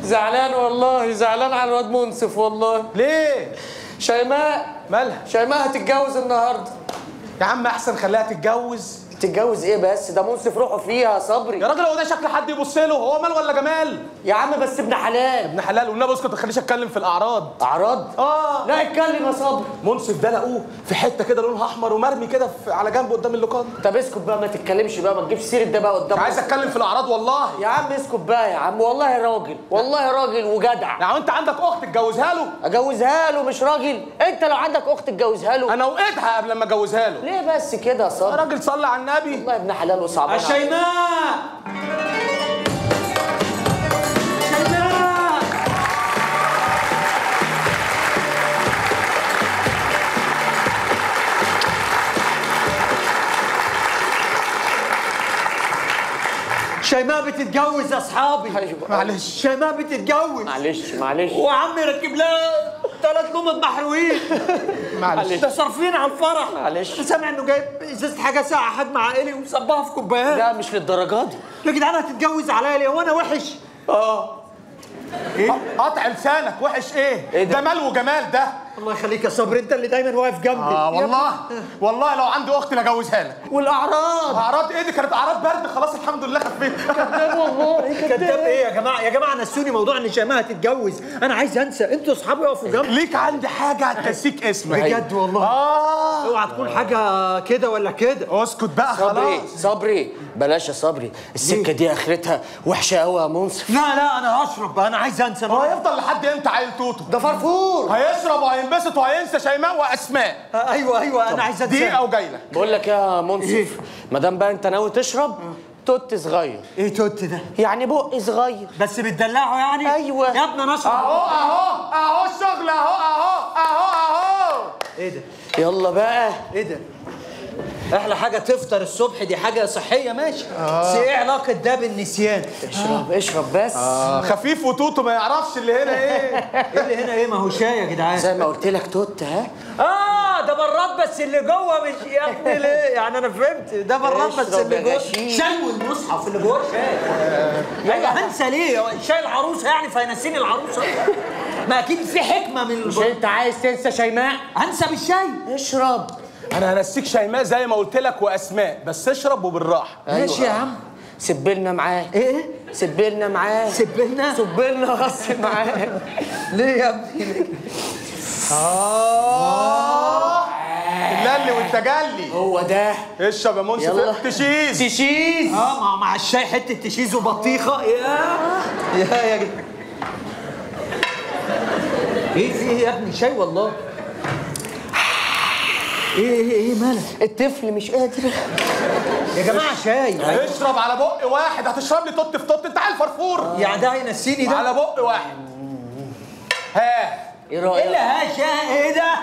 زعلان والله زعلان على الواد منصف والله ليه شيماء مالها شيماء هتتجوز النهارده يا عم احسن خليها تتجوز تتجوز ايه بس ده منصف روحه فيها يا صبري يا راجل هو ده شكل حد يبص له هو مال ولا جمال يا عم بس ابن حلال ابن حلال والنبي اسكت ما تخليش اتكلم في الاعراض اعراض اه لا اتكلم يا صبري منصف ده لقوه في حته كده لونها احمر ومرمي كده في- على جنب قدام اللوكان طب اسكت بقى ما تتكلمش بقى ما تجيبش سيره ده بقى قدام مش عايز مصر. اتكلم في الاعراض والله يا عم اسكت بقى يا عم والله راجل والله راجل وجدع يعني انت عندك اخت تتجوزها له اجوزها له مش راجل انت لو عندك اخت تجوزها له انا وقتها قبل ما اجوزها له ليه بس كده يا يا صبري راجل صلي على النبي والله ابن حلال وصعبان عليك. شيماء شيماء شيماء بتتجوز يا اصحابي أيوة. معلش شيماء بتتجوز معلش معلش وعمي ركب لها ثلاث لمض محروقين معلش ده صارفين على الفرح معلش. أنا سامع انه جايب ازازه حاجه ساعه حجم عائلي وصبها في كوبايات لا مش للدرجه دي يا جدعان هتتجوز عليا ليه وانا وحش اه قطع لسانك وحش ايه إيه ده؟ ده مال وجمال ده الله يخليك يا صبري انت اللي دايما واقف جنبي اه والله والله لو عندي اخت لاجوزها لك والاعراض اعراض ايه دي كانت اعراض برد خلاص الحمد لله خفيت كذاب والله كذاب ايه يا جماعه يا جماعه نسوني موضوع ان شيماء هتتجوز انا عايز انسى انتوا اصحابي يقفوا جنبي ليك عندي حاجه تنسيك اسمك بجد والله اه اوعى تكون حاجه كده ولا كده اسكت بقى صبري خلاص صبري بلاش يا صبري السكه دي اخرتها وحشه قوي يا منصف لا لا انا هشرب بقى انا عايز انسى هو هيفضل لحد امتى عيل توتو ده فرفور هيشرب وهينبسط وهينسى شيماء واسماء ايوه ايوه انا عايز انسى دقيقه وجاي لك بقول لك يا منصف إيه؟ ما دام بقى انت ناوي تشرب توت صغير ايه توت ده يعني بق صغير بس بتدلعه يعني أيوة. يا ابني انا اشرب اهو اهو اهو الشغل اهو اهو اهو اهو ايه ده يلا بقى ايه ده احلى حاجه تفطر الصبح دي حاجه صحيه ماشي بس ايه علاقه ده بالنسيان اشرب اشرب بس آه، خفيف وتوتو ما يعرفش اللي هنا ايه ايه اللي هنا ايه ما هو شاي يا جدعان زي ما قلت لك توت ها اه ده براد بس اللي جوه مش يا ابني ليه يعني انا فهمت ده براد بس اشرب اللي يا جوه غشيم. شاي والمصحف اللي جوه شاي ايوه هنسى ليه هو شاي العروسه يعني فينسيني العروسه ما اكيد في حكمه من مش الب... انت عايز تنسى شيماء هنسى بالشاي اشرب انا هنسيك شيماء زي ما قلت لك واسماء بس اشرب وبالراحه ماشي يا عم سبلنا معاه ايه سبلنا معاه سبلنا سبلنا غصب معاه ليه يا ابني ليه؟ اه اللي وانت جلي هو ده اشرب يا منصف يلا. تشيز تشيز اه مع مع الشاي حته تشيز وبطيخه يا يا يا جدع ايه في ايه يا ابني شاي والله ايه ايه ايه مالك الطفل مش قادر يا جماعه شاي اشرب على بق واحد هتشرب لي توت في توت انت عيل فرفور يعني ده هينسيني ده على بق واحد ها ايه ايه اللي رايك ها شاي ايه ده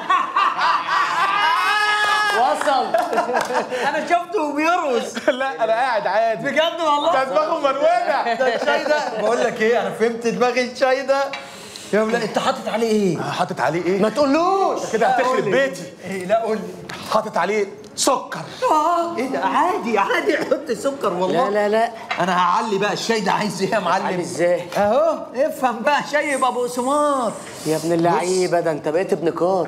وصل انا شفته بيرقص لا انا قاعد عادي بجد والله ده دماغه منونه ده الشاي ده بقول لك ايه انا فهمت دماغ الشاي ده يا ولا انت حاطط عليه ايه حاطط عليه ايه ما تقولوش كده لا، قول هتخرب لي. بيتي ايه لا قول لي حاطط عليه سكر اه ايه ده عادي عادي حط سكر والله لا لا لا انا هعلي بقى الشاي ده عايز ايه يا معلم عامل ازاي اهو افهم بقى شاي يبقى بقسماط يا ابن اللعيبه ده انت بقيت ابن كار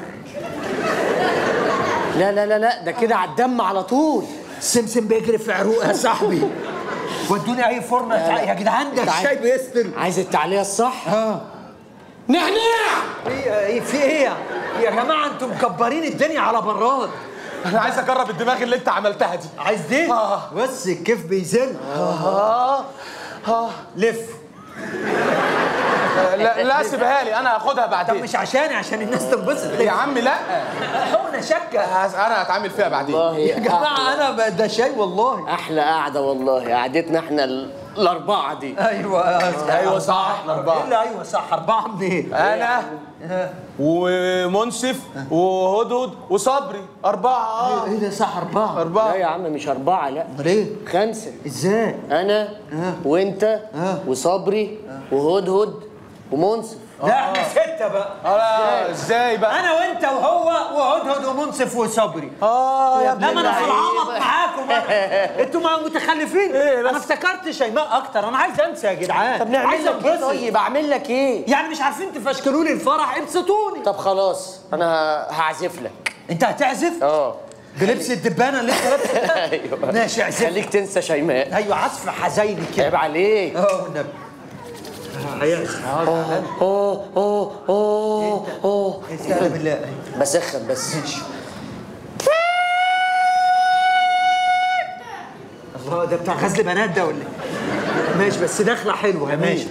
لا لا لا لا ده كده على الدم على طول السمسم بيجري في عروق يا صاحبي ودوني اي فرن يا جدعان ده تعال. الشاي بيستر عايز التعليق الصح اه نعناع ايه ايه في ايه يا جماعه انتوا مكبرين الدنيا على براد انا عايز اجرب الدماغ اللي انت عملتها دي عايز دي آه. بس الكيف بيزل اه اه لف لا لا سيبها لي انا هاخدها طب بعدين مش عشاني عشان الناس تنبسط يا ليه عم لا حقنا شكه انا هتعامل فيها بعدين والله يا جماعه انا ب- ده شاي والله احلى قعده والله قعدتنا احنا ال- الاربعه دي ايوه ايوه صح احنا ايه اربعه اللي ايوه صح اربعه منين؟ انا ومنصف وهدهد وصبري اربعه اه ايه ده صح اربعه لا اربعه يا عم مش اربعه لا امال ايه؟ خمسه ازاي؟ انا آه. وانت آه. وصبري وهدهد ومنصف لا احنا ستة بقى اه ازاي بقى انا وانت وهو وهدهد ومنصف وصبري اه يا لا ما انا في اللعيبة. العمق معاكم أنا. انتوا ما متخلفين إيه بس؟ انا افتكرت شيماء اكتر انا عايز انسى يا جدعان طب نعمل عايز لك ايه أنبسط. طيب اعمل لك ايه يعني مش عارفين تفشكلوا لي الفرح ابسطوني طب خلاص انا هعزف لك انت هتعزف اه بلبس الدبانه اللي انت لابسه ايوه ماشي اعزف خليك تنسى شيماء ايوه عزف حزيني كده عيب عليك اه والنبي هيعزف اوه اوه اوه اوه استهلا بالله بسخن بس الله ده بتاع غزل بنات ده ولا إيه؟ ماشي بس دخله حلوه ماشي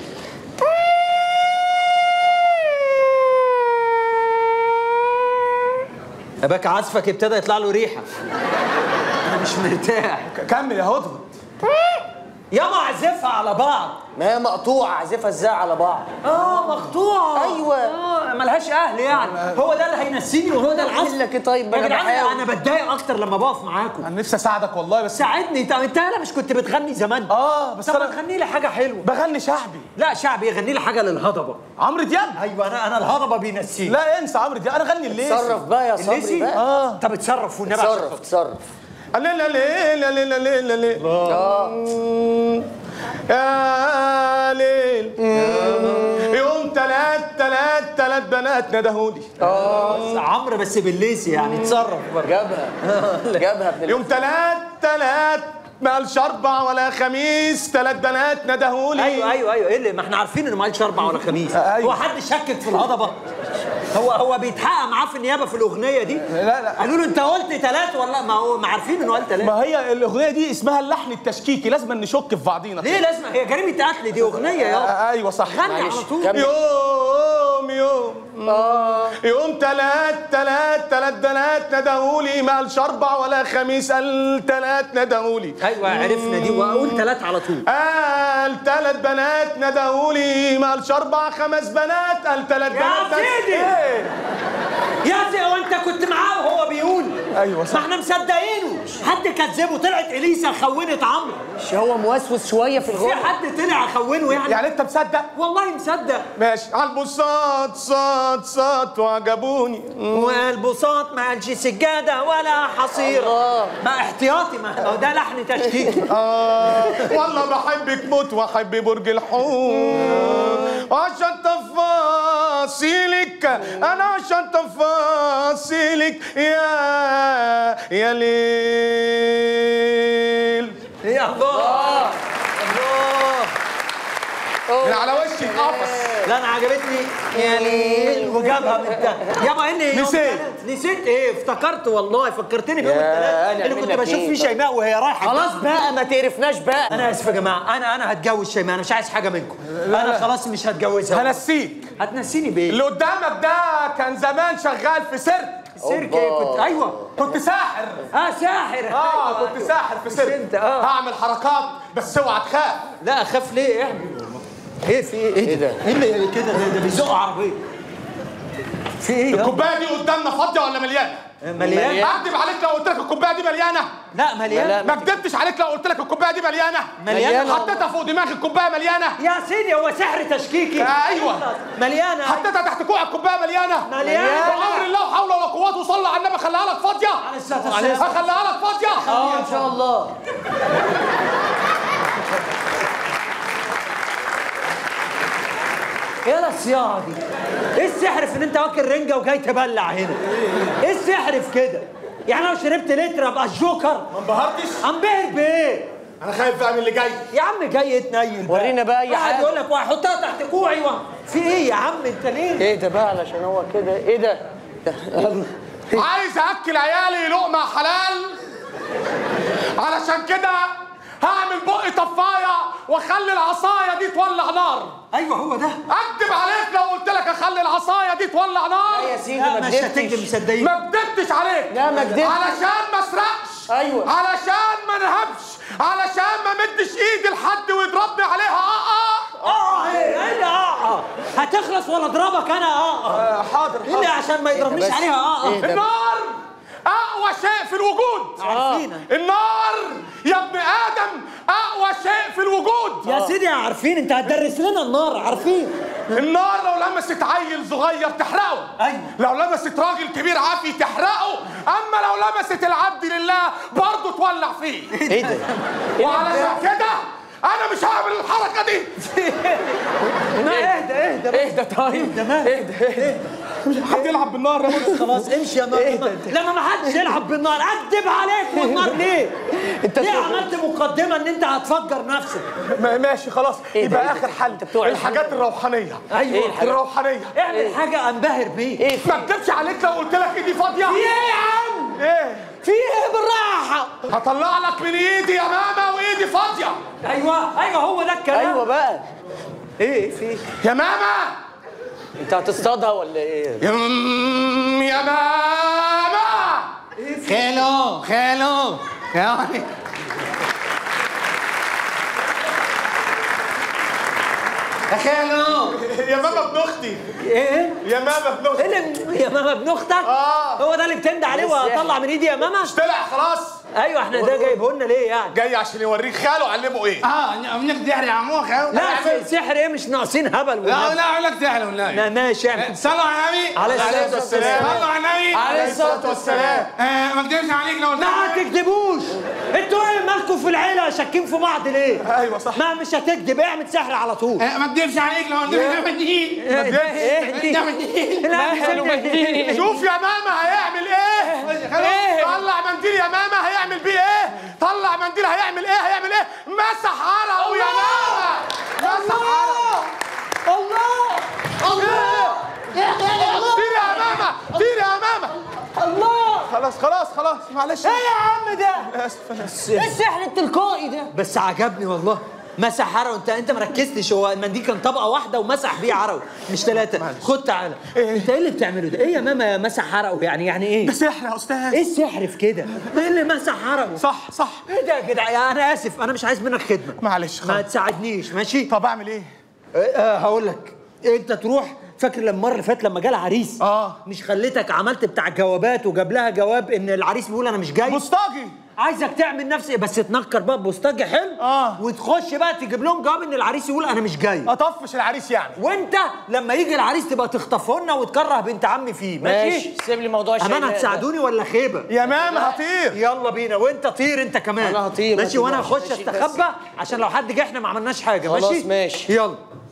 اباك عزفك ابتدى يطلع له ريحه انا مش مرتاح كمل يا هدهد ياما اعزفها على بعض ما هي مقطوعه اعزفها ازاي على بعض اه مقطوعه أيوة. اه ملهاش اهل يعني هو ده اللي هينسيني وهو ده العزف أعمل لك إيه طيب؟ ما يا أنا جدعان بحاول. انا بتضايق اكتر لما بقف معاكم انا نفسي اساعدك والله بس ساعدني انت انت لا مش كنت بتغني زمان اه بس طب ما انا تغني لي حاجه حلوه بغني شعبي لا شعبي يغني لي حاجه للهضبه عمرو دياب ايوه انا انا الهضبه بينسيني لا انسى عمرو دياب انا غني الليل تصرف بقى يا صبري الليسي بقى اه طب اتصرف والنبي عشان تصرف خاطر. تصرف لا لا لا لا لا لا لا لا اه يا ليل يوم تلات تلات تلات بنات ندهولي بس عمرو بس بالليسي يعني اتصرف برضه جابها جابها ابن يوم تلات تلات ما قالش اربع ولا خميس تلات بنات ندهولي ايوه ايوه ايوه ايه اللي ما احنا عارفين انه ما قالش اربع ولا خميس أيوة. هو حد شكك في الهضبه هو هو بيتحقق معاه في النيابه في الاغنيه دي لا لا قالوا له انت قلت ثلاث ولا ما هو ما عارفين انه قال ثلاث ما هي الاغنيه دي اسمها اللحن التشكيكي لازم نشك في بعضينا ليه لازم هي جريمه قتل دي اغنيه يا آه، ايوه صح غني معلش، على طول كمل. يوم يوم يوم تلات تلات تلات بنات ندهولي ما قالش اربع ولا خميس قال تلات ندهولي ايوه عرفنا دي واقول ثلاث على طول قال تلات بنات ندهولي ما قالش اربع خمس بنات قال تلات يا بنات بس. سيدي! إيه؟ يا سي هو انت كنت معاه وهو بيقول ايوه صح ما احنا مصدقينه حد كذبه طلعت اليسا خونت عمرو مش هو موسوس شويه في في الغنى حد طلع خونه يعني, يعني انت مصدق والله مصدق ماشي على البساط صات صات وعجبوني والبساط ما قالش سجاده ولا حصيره الله. ما احتياطي ما هو ده لحن تشكيكي آه والله بحبك موت واحب برج الحوت عشان تفاصيلك انا عشان تفاصيلك يا يا ليل يا الله الله من على وشي اتقفص لا انا عجبتني يعني وجابها من ده يابا اني يوم نسيت. تلات. نسيت ايه افتكرت والله فكرتني بيوم يا الثلاث اللي نعمل كنت لك بشوف إيه؟ فيه شيماء وهي رايحه خلاص بقى ما تقرفناش بقى انا اسف يا جماعه انا انا هتجوز شيماء انا مش عايز حاجه منكم انا خلاص مش هتجوزها هنسيك هتنسيني بايه اللي قدامك ده كان زمان شغال في سيرك سيرك ايه كنت ايوه كنت ساحر اه ساحر اه أيوة. كنت ساحر في سيرك انت اه هعمل حركات بس اوعى تخاف لا اخاف ليه اعمل ايه في ايه إيه ده؟ ايه اللي كده ده, ده بيزق عربيه في ايه يا الكوبايه دي قدامنا فاضيه ولا مليانه؟ مليان اكذب عليك لو قلت لك الكوبايه دي مليانه لا مليان ما كدبتش عليك لو قلت لك الكوبايه دي مليانه مليانة. حطيتها فوق دماغ الكوبايه مليانه يا سيدي هو سحر تشكيكي أيوة. مليانه حطيتها تحت كوع الكوبايه مليانه مليانة. بامر الله حول ولا قوه وصلى على النبي خليها لك فاضيه عليه الصلاة والسلام. هخليها لك فاضيه اه ان شاء الله ايه الصياعه دي؟ ايه السحر في ان انت واكل رنجه وجاي تبلع هنا؟ ايه السحر في كده؟ يعني لو شربت لتر ابقى الجوكر ما انبهرتش انبهر بايه؟ انا خايف بقى من اللي جاي يا عم جاي يتنيل بقى. ورينا بقى أي قاعد حاجة. يقول لك وهحطها تحت كوعي و... في ايه يا عم انت ليه؟ ايه ده بقى علشان هو كده ايه ده ده- عايز اكل عيالي لقمه حلال علشان كده هعمل بقي طفايه واخلي العصايه دي تولع نار ايوه هو ده اكدب عليك لو قلت لك اخلي العصايه دي تولع نار يا سيدي لا ما مش هتكذب كدبتش مصدقين ما كدبتش عليك لا، ما كدبتش. علشان ما اسرقش أيوة. علشان ما نهبش علشان ما مدش ايدي لحد ويضربني عليها اه اه ايه ايه اللي اه اه هتخلص ولا اضربك انا اه اه اه حاضر ايه اللي عشان ما يضربنيش بس؟ عليها اه إيه اه ده؟ النار اقوى شيء في الوجود عارفينها النار يا ابن ادم اقوى شيء في الوجود يا سيدي عارفين انت هتدرس لنا النار عارفين النار لو لمست عيل صغير تحرقه أيوة. لو لمست راجل كبير عافي تحرقه اما لو لمست العبد لله برضه تولع فيه ايه ده وعلشان كده انا مش هعمل الحركه دي لا اهدى اهدى بس. اهدى طيب اهدى اهدى حد يلعب بالنار يا مرسي خلاص امشي يا نار لما ما حدش يلعب بالنار اكدب عليك والنار ليه؟ انت ليه بتقول- عملت مقدمه ان انت هتفجر نفسك؟ ما- ماشي خلاص إيه ده؟ يبقى اخر حل بتوع الحاجات الروحانيه ايوه الحاجات؟ الروحانيه اعمل حاجه انبهر بيه ايه ما اكدبش عليك لو قلت لك ايدي فاضيه في ايه يا عم؟ ايه في ايه بالراحه؟ هطلع لك من ايدي يا ماما وايدي فاضيه ايوه ايوه هو ده الكلام ايوه بقى ايه في يا ماما انت هتصطادها ولا ايه يا م- يا ماما خالو خالو يعني يا خالو يا ماما ابن اختي ايه؟ يا ماما ابن اختي ايه اللي يا ماما ابن اختك؟ آه. هو ده اللي بتند عليه بس وهطلع من ايدي يا ماما؟ طلع خلاص ايوه احنا ده جايبه لنا ليه يعني؟ جاي عشان يوريك خاله علمه ايه اه ابنك سحر يا عمو خالو لا سحر ايه مش ناقصين هبل لا والنبي. لا اقول لك سحر والله لا ماشي اعمل صلوا على النبي عليه الصلاه الصلاة والسلام صلوا على النبي عليه الصلاه والسلام آه، ما اكدبش عليك لو قلت ما لك- تكذبوش انتوا ايه مالكم في العيله شاكين في بعض ليه؟ ايوه صح ما مش هتكذب اعمل سحر على طول آه، ما اكدبش عليك لو قلت لك ده مدين ايه ايه دي؟ ده مدين لا مش هتكذب. شوف يا ماما هيعمل ايه ايه؟ طلع منديل يا ماما هيعمل بيه ايه طلع منديل هيعمل ايه هيعمل ايه مسح عرقه يا ماما مسح عرقه الله الله طير يا ماما طير يا ماما الله خلاص خلاص خلاص معلش ايه يا عم ده؟ اسف انا اسف ايه السحر التلقائي ده؟ بس عجبني والله مسح عرق انت انت مركزتش هو المنديل كان طبقه واحده ومسح بيه عرق مش ثلاثه خد تعالى انت ايه اللي بتعمله ده؟ ايه يا ماما مسح عرقه يعني يعني ايه؟ سحر يا استاذ ايه السحر في كده؟ ايه اللي مسح عرقه؟ صح صح ايه ده يا جدع يا انا اسف انا مش عايز منك خدمه معلش ما خلاص تساعدنيش ماشي؟ طب اعمل ايه إيه، آه هقول لك انت تروح فاكر لما المره اللي فاتت لما جه العريس آه. مش خليتك عملت بتاع الجوابات وجاب لها جواب ان العريس بيقول انا مش جاي مصطاجي عايزك تعمل نفس بس تنكر بقى بوسطجي حلو آه. وتخش بقى تجيب لهم جواب ان العريس يقول انا مش جاي اطفش العريس يعني وانت لما يجي العريس تبقى تخطفه لنا وتكره بنت عمي فيه ماشي, ماشي سيب لي موضوع الشاي امانه ده. هتساعدوني ولا خيبه يا ماما هطير يلا بينا وانت طير انت كمان أنا هطير، ما ماشي وانا تقلقش، هخش ماشي، استخبى عشان لو حد جه احنا ما عملناش حاجه خلاص، ماشي ماشي. يلا